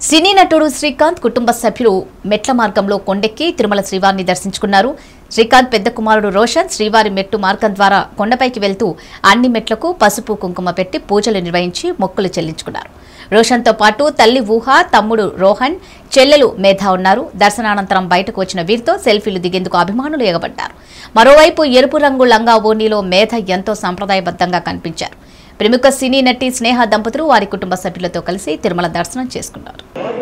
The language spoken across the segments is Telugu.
సినీ నటుడు శ్రీకాంత్ కుటుంబ సభ్యులు మెట్ల మార్గంలో కొండెక్కి తిరుమల శ్రీవారిని దర్శించుకున్నారు శ్రీకాంత్ పెద్ద కుమారుడు రోషన్ శ్రీవారి మెట్టు మార్గం ద్వారా కొండపైకి వెళ్తూ అన్ని మెట్లకు పసుపు కుంకుమ పెట్టి పూజలు నిర్వహించి మొక్కులు చెల్లించుకున్నారు రోషన్తో పాటు తల్లి ఊహ తమ్ముడు రోహన్ చెల్లెలు మేధా ఉన్నారు దర్శనానంతరం బయటకు వచ్చిన వీరితో సెల్ఫీలు దిగేందుకు అభిమానులు ఎగబడ్డారు మరోవైపు ఎరుపు రంగు లంగా ఓణీలో మేధ ఎంతో సంప్రదాయబద్ధంగా కనిపించారు ప్రముఖ సినీ నటి స్నేహ దంపతులు వారి కుటుంబ సభ్యులతో కలిసి తిరుమల దర్శనం చేసుకున్నారు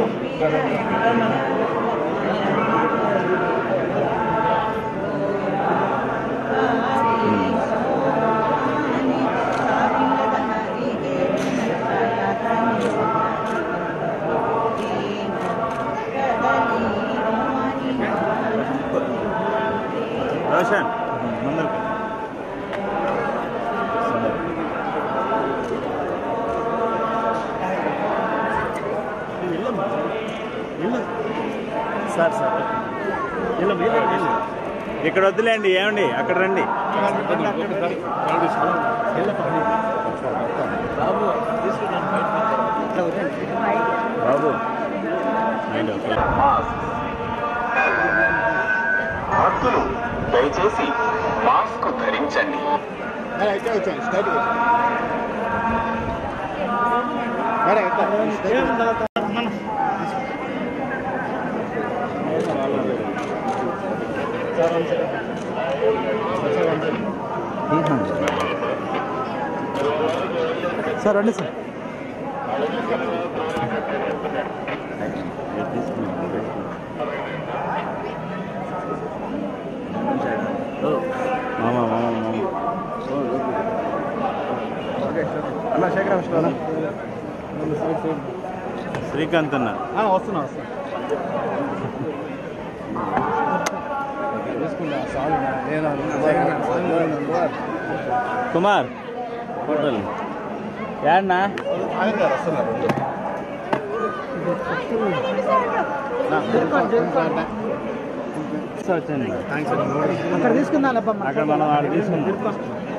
రోషన్ ముందరికి సార్ సార్ ఇక్కడ వద్దులేండి ఏమండి అక్కడ రండి బాబు మైండ్ ఓకే భక్తులు దయచేసి మాస్క్ ధరించండి సార్ రండి సార్ మామ మామ మామ శ్రీకాంత్ అన్న వస్తున్నా వస్తున్నా కుమార్ హోటల్ యాడ్నా వచ్చింది అక్కడ తీసుకుందా అక్కడ మనం ఆడ తీసుకుందాం